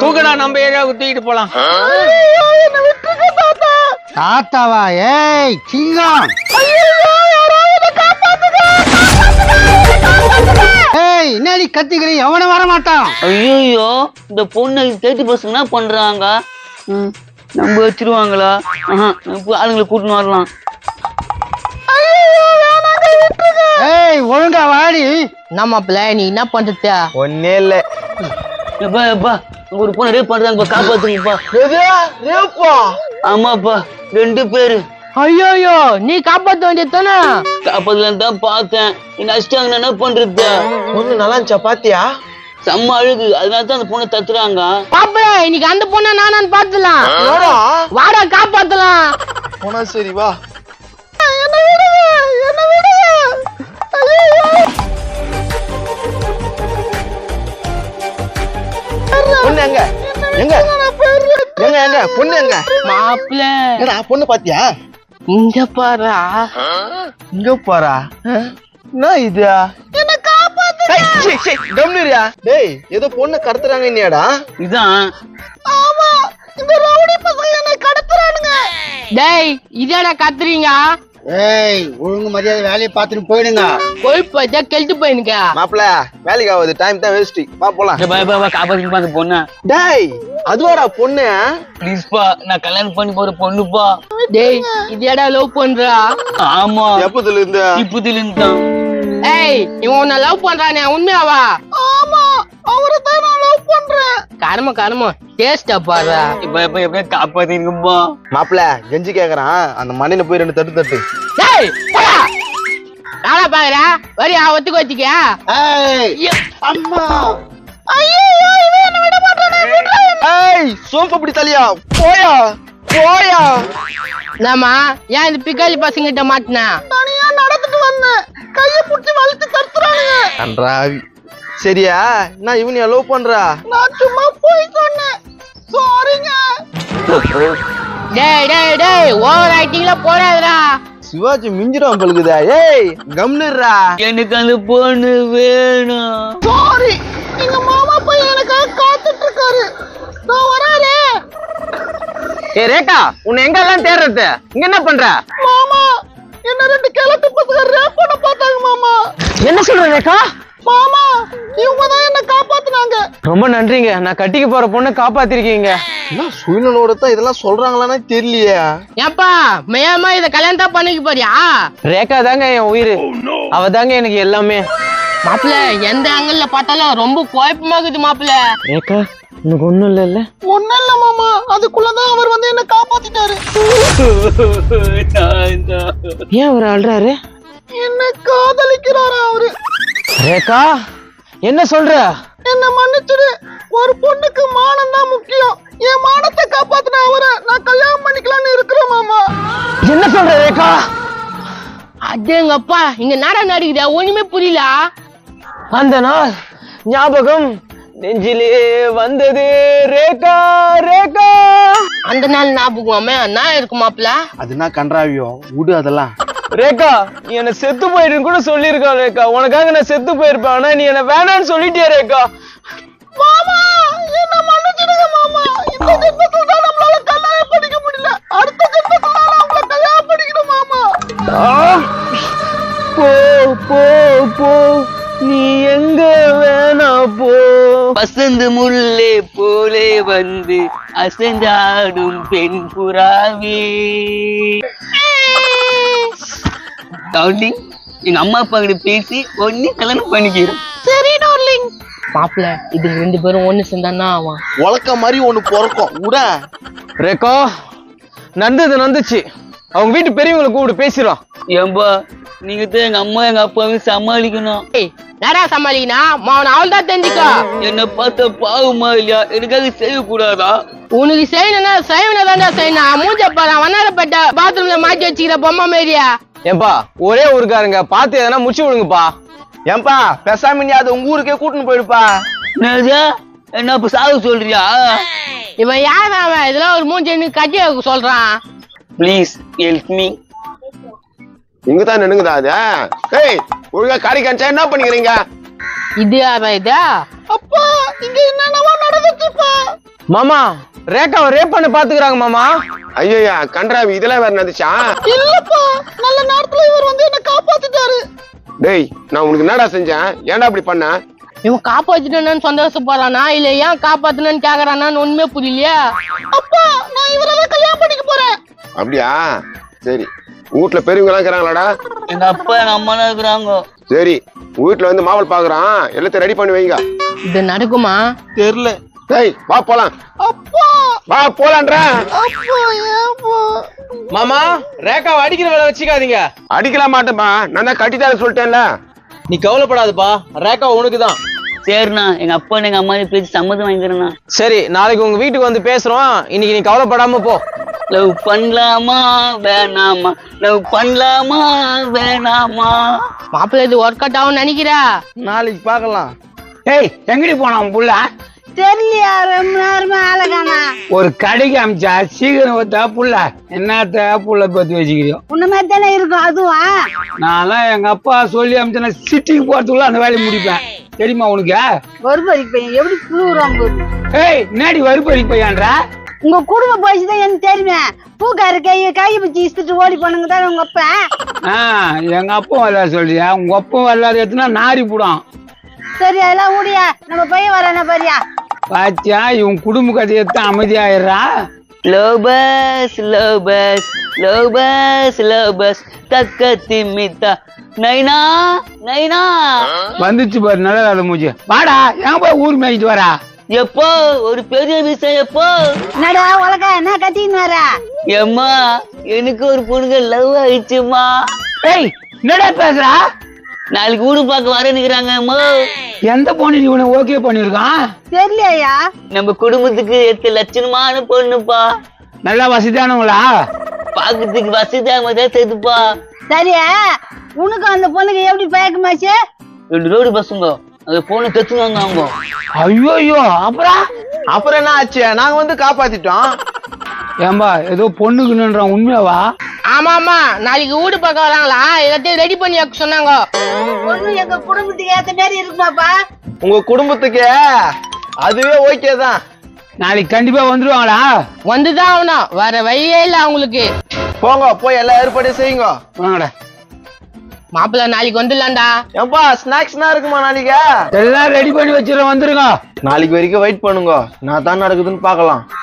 தூக்கடா நம்ம ஏரியாவுக்கு தூக்கிட்டு போலாம் தாத்தாவா ஏய் சிங்கம் ஏய் என்னடி கத்திக்கிறீ எவனும் வர மாட்டான் ஐயோ இந்த பொண்ணு தேர்ட்டி பர்சன்ட் என்ன பண்றாங்க ம், நம்ம வச்சிருவாங்களா ஆஹா, நம்ம ஆளுங்களை கூட்டின்னு வரலாம் ஏய் ஒழுங்கா வாடி நம்மப்ல நீ என்ன பண்றது ஒன்னே இல்ல எப்பா எப்பா அங்க ஒரு பொண்ணு ரேப் பண்றாங்கப்பா காப்பாத்துங்கப்பா ஆமாப்பா ரெண்டு பேரு ஐயோயோ நீ காப்பாத்த வேண்டியது தானே காப்பாத்தலாம் தான் பார்த்தேன் என்ன அடிச்சிட்டாங்க என்ன பண்றது பொண்ணு நல்லா இருந்துச்சா பாத்தியா செம்ம அழுகு அதனால தான் அந்த பொண்ணை தத்துறாங்க பாப்பா இன்னைக்கு அந்த பொண்ணை நானான்னு பாத்துலாம் வாடா காப்பாத்தலாம் போனா சரி வா பொண்ணு எங்க எங்க எங்க எங்க பொண்ணு எங்க மாப்பிள என்னடா பொண்ணு பாத்தியா இங்க பாரா இங்க போறா என்ன இது ஏய், சீ, சீ, கம்னுரியா டேய் ஏதோ பொண்ணு கடத்துறாங்க இன்னியாடா இதான் டேய் இதடா கத்துறீங்க ஏய் ஒழுங்கு மரியாதை வேலையை பார்த்துட்டு போயிடுங்க போய் பார்த்தா கெழுத்து போயினுங்க மாப்பிள வேலைக்கு ஆகுது டைம் தான் வேஸ்ட் வா போலாம் ஏய், பா பா, பா காப்பாத்துங்கப்பா அந்த பொண்ணை டேய் அதுவாடா பொண்ணு ப்ளீஸ்ப்பா நான் கல்யாணம் பண்ணி போற பொண்ணுப்பா டேய் இதடா லவ் பண்றா ஆமா எப்பதுல இருந்து இப்பதுல இருந்து தான் ஏய் இவன் உன்னை லவ் பண்றானே உண்மையாவா ஆமா அவரை தான் நான் லவ் பண்றேன் கரும கரும டேஸ்டா பாரு இப்ப எப்ப எப்படியா காப்பாத்திருக்குப்பா மாப்பிள கெஞ்சி கேக்குறான் அந்த மண்ணில போய் ரெண்டு தட்டு தட்டு டேய் போடா நாளா பாக்குற வரியா ஒத்துக்கு வச்சுக்க ஏய் அம்மா ஏய் சோம்பு அப்படி தலியா போயா போயா நாமா ஏன் இந்த பிக்காளி பசங்கிட்ட மாட்டின தனியா நடந்துட்டு வந்தேன் கைய புடிச்சு வழுத்து கத்துறானுங்க கன்றாவி சரியா நான் இவனையா லவ் பண்றா நான் சும்மா போய் சொன்னேன் சாரிங்க டேய் டேய் டேய் ஓவர் ஆக்டிங்ல போடாதடா சிவாஜி மிஞ்சிரும் பழுகுதா ஏய் கம்னுறா எனக்கு அந்த பொண்ணு வேணும் சாரி எங்க மாமா போய் எனக்காக காத்துட்டு இருக்காரு நான் வராரே ஏ ரேகா உன்னை எங்க எல்லாம் தேடுறது இங்க என்ன பண்ற மாமா என்ன ரெண்டு கிழட்டு பசங்க ரேப் பண்ண பார்த்தாங்க மாமா என்ன சொல்ற ரேகா மாமா இவங்க தான் என்ன காப்பாத்துனாங்க ரொம்ப நன்றிங்க நான் கட்டிக்க போற பொண்ணை காப்பாத்திருக்கீங்க என்ன சுயநலோட தான் இதெல்லாம் சொல்றாங்களான்னு தெரியலையே ஏப்பா மேயமா இத கல்யாணம் தான் பண்ணிக்க போறியா ரேகா தாங்க என் உயிர் அவ தாங்க எனக்கு எல்லாமே மாப்பிள எந்த ஆங்கிள் பார்த்தாலும் ரொம்ப குழப்பமாகுது மாப்பிள ரேகா உனக்கு ஒண்ணும் இல்ல ஒண்ணும் இல்ல மாமா அதுக்குள்ளதான் அவர் வந்து என்ன காப்பாத்திட்டாரு ஏன் அவர் அழுறாரு என்ன காதலிக்கிறாரா அவரு ரேகா என்ன சொல்ற என்ன மன்னிச்சிடு ஒரு பொண்ணுக்கு மானம் தான் முக்கியம் என் மானத்தை காப்பாத்தின அவரை நான் கல்யாணம் பண்ணிக்கலாம்னு இருக்கிறேன் மாமா என்ன சொல்ற ரேகா அடேங்கப்பா இங்க நாடா நடிக்குதா ஒண்ணுமே புரியல அந்த நாள் ஞாபகம் நெஞ்சிலே வந்தது ரேகா ரேகா அந்த நாள் ஞாபகமே நான் இருக்கு மாப்பிள அதுனா கன்றாவியோ விடு அதெல்லாம் ரேகா நீ என்ன செத்து போயிடுன்னு கூட சொல்லியிருக்கா ரேகா உனக்காக நான் செத்து போயிருப்பேன் ஆனா நீ என்ன வேணாம்னு சொல்லிட்டியா ரேகா மாமா என்ன மன்னிச்சிடுங்க மாமா இந்த ஜென்மத்துல தான் நம்மளால கல்யாணம் பண்ணிக்க முடியல அடுத்த ஜென்மத்துல தான் நம்மள கல்யாணம் பண்ணிக்கணும் மாமா ஆ! போ போ போ நீ எங்க வேணா போ பசந்து முல்லே போலே வந்து அசைந்தாடும் பெண் புறாவே டார்லிங் எங்க அம்மா அப்பா கிட்ட பேசி ஒன்னே கல்யாணம் பண்ணிக்கிறோம் சரி டார்லிங் மாப்பிள இது ரெண்டு பேரும் ஒண்ணு சேர்ந்தானா அவன் உலக்க மாதிரி ஒண்ணு பிறக்கும் விட ரேகா நடந்தது நடந்துச்சு அவங்க வீட்டு பெரியவங்களை கூப்பிட்டு பேசிடும் ஏம்பா நீங்க தான் எங்க அம்மா எங்க அப்பாவையும் சமாளிக்கணும் ஏய் நேரா சமாளிக்கனா மாவன் அவள் தான் தெரிஞ்சுக்கோ என்ன பார்த்த பாவமா இல்லையா எனக்காக செய்யக்கூடாதா உனக்கு செய்யணும்னா செய்வன தாண்டா செய்யணும் மூஞ்ச பாரு வண்ணாரப்பட்ட பாத்ரூம்ல மாட்டி வச்சுக்கிற பொம்மை மாரியா ஏன்பா ஒரே ஊருக்காரங்க பார்த்து எதனா முடிச்சு விடுங்கப்பா ஏன்பா பெசாம நீ அது உங்க ஊருக்கே கூட்டின்னு போயிடுப்பா என்னது என்ன இப்ப சாவு சொல்றியா இவன் யார் அவன் இதெல்லாம் ஒரு மூஞ்சி எனக்கு கட்டி வைக்க சொல்றான் ப்ளீஸ் ஹெல்ப் மீ இங்கதான் நின்னுங்குதா அது ஏய் ஒழுங்கா காரி காமிச்சா என்ன பண்ணிக்கிறீங்க இது யாரா இதா அப்பா இங்க என்னென்னவோ நடந்துச்சுப்பா மாமா ரேகாவை ரேப் பண்ண பாத்துக்கிறாங்க மாமா ஐயா கன்றாவி இதெல்லாம் வேற நடந்துச்சா இல்லப்பா நல்ல நேரத்துல இவர் வந்து என்ன காப்பாத்திட்டாரு டேய் நான் உனக்கு என்னடா செஞ்சேன் ஏன்டா அப்படி பண்ண இவன் காப்பாத்திட்டேன்னு சந்தோஷப்படுறானா இல்ல ஏன் காப்பாத்தணும்னு கேக்குறானான்னு ஒண்ணுமே புரியலையா அப்பா நான் இவரெல்லாம் கல்யாணம் பண்ணிக்க போறேன் அப்படியா சரி வீட்டுல பெரியவங்க எல்லாம் இருக்கிறாங்களாடா எங்க அப்பா எங்க அம்மா தான் இருக்கிறாங்க சரி வீட்டுல வந்து மாவல் பாக்குறான் எல்லாத்தையும் ரெடி பண்ணி வைங்க இது நடக்குமா தெரியல டேய் வா போலாம் அப்பா வா போலான்ற அப்பா ஏப்பா மாமா ரேகாவை அடிக்கிற வேலை வச்சுக்காதீங்க அடிக்கலாம் மாட்டேன்பா நான் தான் கட்டித்தார சொல்லிட்டேன்ல நீ கவலைப்படாதப்பா ரேகா உனக்கு தான் சரிண்ணா எங்க அப்பா எங்க அம்மா பேசி சம்மதம் வாங்கிக்கிறேண்ணா சரி நாளைக்கு உங்க வீட்டுக்கு வந்து பேசுறோம் இன்னைக்கு நீ கவலைப்படாம போ லவ் பண்ணலாமா வேணாமா லவ் பண்ணலாமா வேணாமா மாப்பிள்ளை இது ஒர்க் அவுட் ஆகும் நினைக்கிறா நாளைக்கு பார்க்கலாம் ஏய் எங்கடி போனான் புள்ள தெரியலையா ரொம்ப நேரமா ஆளகானா ஒரு கடைக்கு அமிச்சா சீக்கிரம் ஒத்தா புள்ள என்னத்த புள்ள பத்தி வச்சுக்கிறியோ உன்ன மாதிரி தானே இருக்கும் அதுவும் நான்லாம் எங்க அப்பா சொல்லி அமிச்சா சிட்டிக்கு போறதுக்குள்ள அந்த வேலையை முடிப்பேன் தெரியுமா உனக்கு ஒருபரி பையன் எப்படி புழுவுறாங்க ஏய் நேடி வறுப்பறி பையன்றா உங்க குடும்ப போயிச்சு தான் எனக்கு தெரியுமே பூக்காரு கையை கையை பிடிச்சி இஸ்திட்டு ஓடி பண்ணுங்க தானே உங்க அப்பா ஆ எங்க அப்பா வரல சொல்றியா உங்க அப்பா வரலாறு எத்தனா நாரி போடும் சரி அதெல்லாம் ஊடியா நம்ம பையன் வரான பாரியா பாத்தியா இவன் குடும்ப கதையை தான் அமைதியாயிடுறா லவ் பஸ் லவ் பஸ் லவ் பஸ் லவ் பஸ் தக்க திமித்தா நைனா நைனா வந்துச்சு பாரு நல்ல வேலை மூச்சு வாடா எங்க போய் ஊர் மேய்ச்சிட்டு வரா எப்போ ஒரு பெரிய விஷயம் எப்போ என்னடா உலக என்ன கத்தின்னு வர எம்மா எனக்கு ஒரு பொண்ணுங்க லவ் ஆயிடுச்சுமா ஏய் என்னடா பேசுறா நாளைக்கு வீடு பார்க்க வர நிக்கிறாங்க அம்மா எந்த பொண்ணு நீ உனக்கு ஓகே பண்ணிருக்கான் தெரியலையா நம்ம குடும்பத்துக்கு எட்டு லட்சணமான பொண்ணுப்பா நல்லா வசதியானவங்களா பாக்கிறதுக்கு வசதியாக தான் தெரியுதுப்பா சரியா உனக்கு அந்த பொண்ணுக்கு எப்படி பயக்கமாச்சு ரெண்டு ரோடு பசங்க அந்த பொண்ணு கத்துனாங்க அவங்க ஐயோ அப்புறம் அப்புறம் என்ன ஆச்சு நாங்க வந்து காப்பாத்திட்டோம் ஏம்பா ஏதோ பொண்ணுக்குன்றான் உண்மையாவா ஆமா ஆமா நாளைக்கு வீடு பார்க்க வராங்களா எல்லாத்தையும் ரெடி பண்ணி வைக்க சொன்னாங்க பொண்ணு எங்க குடும்பத்துக்கு ஏத்த மாதிரி இருக்குமாப்பா உங்க குடும்பத்துக்கு அதுவே ஓகே தான் நாளைக்கு கண்டிப்பா வந்துருவாங்களா வந்துதான் ஆகணும் வேற வழியே இல்ல அவங்களுக்கு போங்க போய் எல்லா ஏற்பாடையும் செய்யுங்க வாங்கடா மாப்பிள்ளை நாளைக்கு வந்துடலாம்டா ஏன்பா ஸ்நாக்ஸ்னா இருக்குமா நாளைக்கு எல்லாம் ரெடி பண்ணி வச்சிட வந்துருங்க நாளைக்கு வரைக்கும் வெயிட் பண்ணுங்க நான் தான் நடக்குதுன்னு பார்க்கலாம்